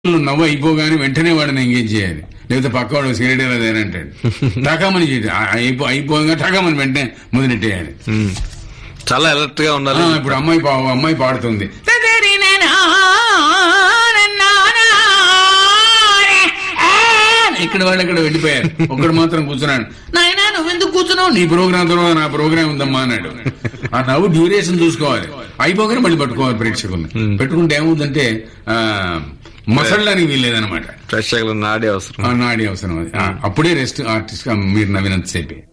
నవ్వు అయిపోగానే వెంటనే వాడిని ఎంగేజ్ చేయాలి లేకపోతే పక్కవాడు సిగరెట్ అదేనా అంటాడు టకామని చేయాలి ఆ- అయిపో అయిపోగా టకామని వెంటనే మొదలెట్టేయాలి ఉమ్. చాలా అలర్ట్ గా ఆ, ఉండాలి ఇప్పుడు అమ్మాయి పా- అమ్మాయి పాడుతుంది ఇక్కడ వాళ్ళు ఇక్కడ వెళ్ళిపోయారు ఒక్కడు మాత్రం కూర్చున్నాడు నాయనా నువ్వు ఎందుకు కూర్చున్నావు నీ ప్రోగ్రామ్ తర్వాత నా ప్రోగ్రామ్ ఉందమ్మా అన్నాడు ఆ నవ్వు డ్యూరేషన్ చూసుకోవాలి అయిపోగానే మళ్ళీ పట్టుకోవాలి ప్రేక్షకుల్ని పెట్టుకుంటే ఏమవుతుందంటే ఆ, మసళ్ళని వీల్లేదనమాట ప్రేక్షకులు నాడే అవసరం నాడి అవసరం అది ఆ, అప్పుడే రెస్ట్ ఆర్టిస్ట్ మీరు నవ్వినంతసేపే